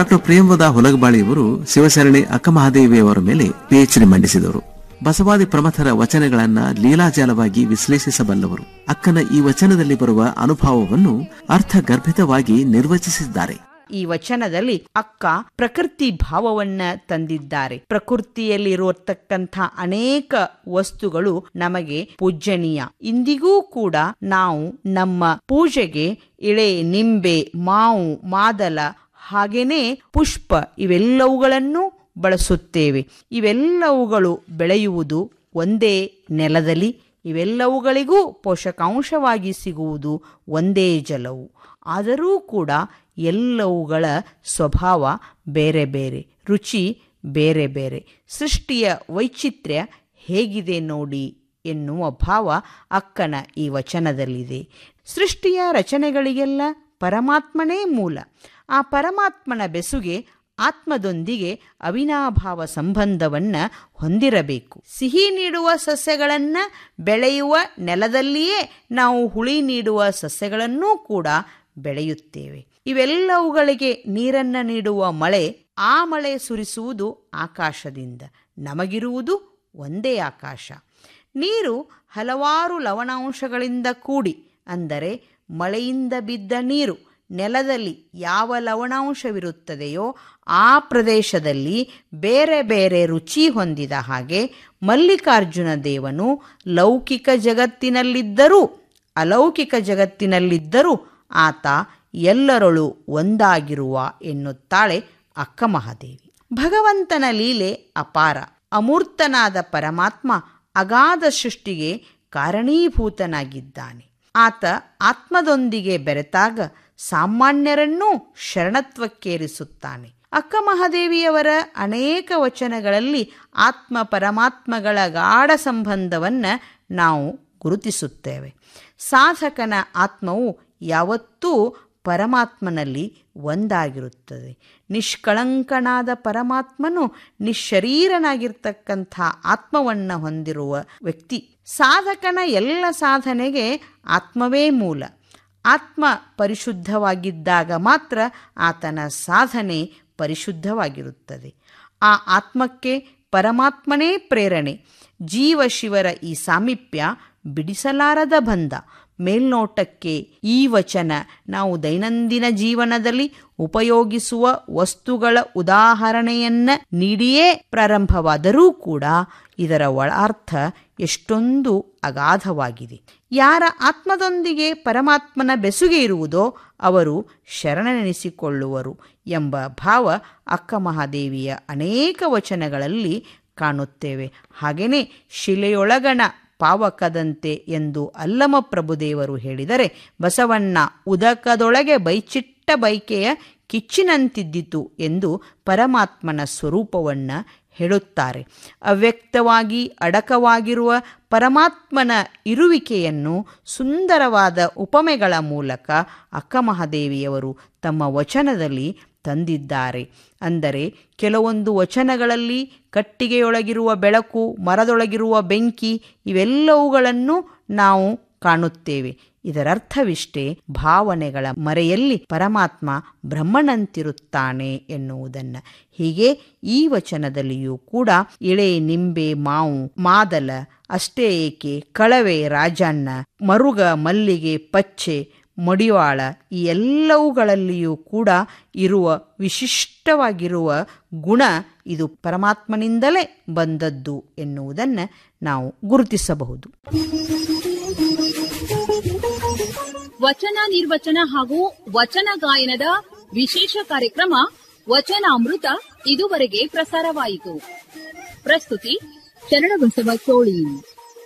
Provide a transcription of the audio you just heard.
doctor ಪ್ರೇಮವದ ಹುಲಗಬಾಳಿಯವರು Shivasharani ಅಕ್ಕಮಹಾದೇವಿಯವರ ಮೇಲೆ PhD ಮಂಡಿಸಿದವರು ಬಸವಾದಿ ಪ್ರಮಥರ ವಚನಗಳನ್ನ ಲೀಲಾಜಾಲವಾಗಿ ವಿಶ್ಲೇಷಿಸಬಲ್ಲವರು ಅಕ್ಕನ ಈ ವಚನದಲ್ಲಿ ಬರುವ ಅನುಭವವನ್ನು ಅರ್ಥಗರ್ಭಿತವಾಗಿ ನಿರ್ವಚಿಸಿದ್ದಾರೆ ಈ ವಚನದಲ್ಲಿ ಅಕ್ಕ ಪ್ರಕೃತಿ ಭಾವವನ್ನ ತಂದಿದ್ದಾರೆ ಪ್ರಕೃತಿಯಲ್ಲಿರುವತಕ್ಕಂಥ ಅನೇಕ ವಸ್ತುಗಳು ನಮಗೆ ಪೂಜ್ಯನೀಯ ಇಂದಿಗೂ ಕೂಡ ನಾವು ನಮ್ಮ ಪೂಜೆಗೆ ಇಳೆ ನಿಂಬೆ ಮಾವು ಮಾದಲ ಹಾಗೇನೆ ಪುಷ್ಪ ಇವೆಲ್ಲವುಗಳನ್ನು ಬಳಸುತ್ತೇವೆ ಇವೆಲ್ಲವುಗಳು ಬೆಳೆಯುವುದು ಒಂದೇ ನೆಲದಲ್ಲಿ ಇವೆಲ್ಲವುಗಳಿಗೂ ಪೋಷಕಾಂಶವಾಗಿ ಸಿಗುವುದು ಒಂದೇ ಜಲವು ಆದರೂ ಕೂಡ ಎಲ್ಲವುಗಳ ಸ್ವಭಾವ ಬೇರೆ ಬೇರೆ ರುಚಿ ಬೇರೆ ಬೇರೆ ಸೃಷ್ಟಿಯ ವೈಚಿತ್ರ್ಯ ಹೇಗಿದೆ ನೋಡಿ ಎನ್ನುವ ಭಾವ ಅಕ್ಕನ ಈ ವಚನದಲ್ಲಿದೆ ಸೃಷ್ಟಿಯ ರಚನೆಗಳಿಗೆಲ್ಲ ಪರಮಾತ್ಮನೇ ಮೂಲ ಆ ಪರಮಾತ್ಮನ ಬೆಸುಗೆ ಆತ್ಮದೊಂದಿಗೆ ಅವಿನಾಭಾವ ಸಂಬಂಧವನ್ನ ಹೊಂದಿರಬೇಕು ಸಿಹಿ ನೀಡುವ ಸಸ್ಯಗಳನ್ನ ಬೆಳೆಯುವ ನೆಲದಲ್ಲಿಯೇ ನಾವು ಹುಳಿ ನೀಡುವ ಸಸ್ಯಗಳನ್ನೂ ಕೂಡ ಬೆಳೆಯುತ್ತೇವೆ ಇವೆಲ್ಲವುಗಳಿಗೆ ನೀರನ್ನ ನೀಡುವ ಮಳೆ ಆ ಮಳೆ ಸುರಿಸುವುದು ಆಕಾಶದಿಂದ ನಮಗಿರುವುದು ಒಂದೇ ಆಕಾಶ ನೀರು ಹಲವಾರು ಲವಣಾಂಶಗಳಿಂದ ಕೂಡಿ ಅಂದರೆ ಮಳೆಯಿಂದ ಬಿದ್ದ ನೀರು ನೆಲದಲ್ಲಿ ಯಾವ ಲವಣಾಂಶವಿರುತ್ತದೆಯೋ ಆ ಪ್ರದೇಶದಲ್ಲಿ ಬೇರೆ ಬೇರೆ ರುಚಿ ಹೊಂದಿದ ಹಾಗೆ ಮಲ್ಲಿಕಾರ್ಜುನ ದೇವನು ಲೌಕಿಕ ಜಗತ್ತಿನಲ್ಲಿದ್ದರೂ ಅಲೌಕಿಕ ಜಗತ್ತಿನಲ್ಲಿದ್ದರೂ ಆತ ಎಲ್ಲರೊಳು ಒಂದಾಗಿರುವ ಎನ್ನುತ್ತಾಳೆ ಅಕ್ಕ ಮಹಾದೇವಿ ಭಗವಂತನ ಲೀಲೆ ಅಪಾರ ಅಮೂರ್ತನಾದ ಪರಮಾತ್ಮ ಅಗಾಧ ಸೃಷ್ಟಿಗೆ ಕಾರಣೀಭೂತನಾಗಿದ್ದಾನೆ ಆತ ಆತ್ಮದೊಂದಿಗೆ ಬೆರೆತಾಗ ಸಾಮಾನ್ಯರನ್ನೂ ಶರಣತ್ವಕ್ಕೇರಿಸುತ್ತಾನೆ ಅಕ್ಕ ಮಹಾದೇವಿಯವರ ಅನೇಕ ವಚನಗಳಲ್ಲಿ ಆತ್ಮ ಪರಮಾತ್ಮಗಳ ಗಾಢ ಸಂಬಂಧವನ್ನ ನಾವು ಗುರುತಿಸುತ್ತೇವೆ ಸಾಧಕನ ಆತ್ಮವು ಯಾವತ್ತೂ ಪರಮಾತ್ಮನಲ್ಲಿ ಒಂದಾಗಿರುತ್ತದೆ ನಿಷ್ಕಳಂಕನಾದ ಪರಮಾತ್ಮನು ನಿಶ್ಶರೀರನಾಗಿರ್ತಕ್ಕಂಥ ಆತ್ಮವನ್ನ ಹೊಂದಿರುವ ವ್ಯಕ್ತಿ ಸಾಧಕನ ಎಲ್ಲ ಸಾಧನೆಗೆ ಆತ್ಮವೇ ಮೂಲ ಆತ್ಮ ಪರಿಶುದ್ಧವಾಗಿದ್ದಾಗ ಮಾತ್ರ ಆತನ ಸಾಧನೆ ಪರಿಶುದ್ಧವಾಗಿರುತ್ತದೆ ಆ ಆತ್ಮಕ್ಕೆ ಪರಮಾತ್ಮನೇ ಪ್ರೇರಣೆ ಜೀವ ಶಿವರ ಈ ಸಾಮೀಪ್ಯ ಬಿಡಿಸಲಾರದ ಬಂಧ ಮೇಲ್ನೋಟಕ್ಕೆ ಈ ವಚನ ನಾವು ದೈನಂದಿನ ಜೀವನದಲ್ಲಿ ಉಪಯೋಗಿಸುವ ವಸ್ತುಗಳ ಉದಾಹರಣೆಯನ್ನ ನೀಡಿಯೇ ಪ್ರಾರಂಭವಾದರೂ ಕೂಡ ಇದರ ಒಳಾರ್ಥ ಎಷ್ಟೊಂದು ಅಗಾಧವಾಗಿದೆ ಯಾರ ಆತ್ಮದೊಂದಿಗೆ ಪರಮಾತ್ಮನ ಬೆಸುಗೆ ಇರುವುದೋ ಅವರು ಶರಣನೆನಿಸಿಕೊಳ್ಳುವರು ಎಂಬ ಭಾವ ಅಕ್ಕ ಮಹಾದೇವಿಯ ಅನೇಕ ವಚನಗಳಲ್ಲಿ ಕಾಣುತ್ತೇವೆ ಹಾಗೆಯೇ ಶಿಲೆಯೊಳಗಣ ಪಾವಕದಂತೆ ಎಂದು ಅಲ್ಲಮ ಪ್ರಭುದೇವರು ಹೇಳಿದರೆ ಬಸವಣ್ಣ ಉದಕದೊಳಗೆ ಬೈಚಿಟ್ಟ ಬೈಕೆಯ ಕಿಚ್ಚಿನಂತಿದ್ದಿತು ಎಂದು ಪರಮಾತ್ಮನ ಸ್ವರೂಪವನ್ನ ಹೇಳುತ್ತಾರೆ ಅವ್ಯಕ್ತವಾಗಿ ಅಡಕವಾಗಿರುವ ಪರಮಾತ್ಮನ ಇರುವಿಕೆಯನ್ನು ಸುಂದರವಾದ ಉಪಮೆಗಳ ಮೂಲಕ ಅಕ್ಕಮಹಾದೇವಿಯವರು ತಮ್ಮ ವಚನದಲ್ಲಿ ತಂದಿದ್ದಾರೆ ಅಂದರೆ ಕೆಲವೊಂದು ವಚನಗಳಲ್ಲಿ ಕಟ್ಟಿಗೆಯೊಳಗಿರುವ ಬೆಳಕು ಮರದೊಳಗಿರುವ ಬೆಂಕಿ ಇವೆಲ್ಲವುಗಳನ್ನು ನಾವು ಕಾಣುತ್ತೇವೆ ಇದರರ್ಥವಿಷ್ಟೇ ಭಾವನೆಗಳ ಮರೆಯಲ್ಲಿ ಪರಮಾತ್ಮ ಬ್ರಹ್ಮನಂತಿರುತ್ತಾನೆ ಎನ್ನುವುದನ್ನು ಹೀಗೆ ಈ ವಚನದಲ್ಲಿಯೂ ಕೂಡ ಇಳೆ ನಿಂಬೆ ಮಾವು ಮಾದಲ ಅಷ್ಟೇ ಏಕೆ ಕಳವೆ ರಾಜಣ್ಣ ಮರುಗ ಮಲ್ಲಿಗೆ ಪಚ್ಚೆ ಮಡಿವಾಳ ಈ ಎಲ್ಲವುಗಳಲ್ಲಿಯೂ ಕೂಡ ಇರುವ ವಿಶಿಷ್ಟವಾಗಿರುವ ಗುಣ ಇದು ಪರಮಾತ್ಮನಿಂದಲೇ ಬಂದದ್ದು ಎನ್ನುವುದನ್ನು ನಾವು ಗುರುತಿಸಬಹುದು ವಚನ ನಿರ್ವಚನ ಹಾಗೂ ವಚನ ಗಾಯನದ ವಿಶೇಷ ಕಾರ್ಯಕ್ರಮ ವಚನಾಮೃತ ಇದುವರೆಗೆ ಪ್ರಸಾರವಾಯಿತು ಪ್ರಸ್ತುತಿ ಶರಣಬಸವ ಚೋಳಿ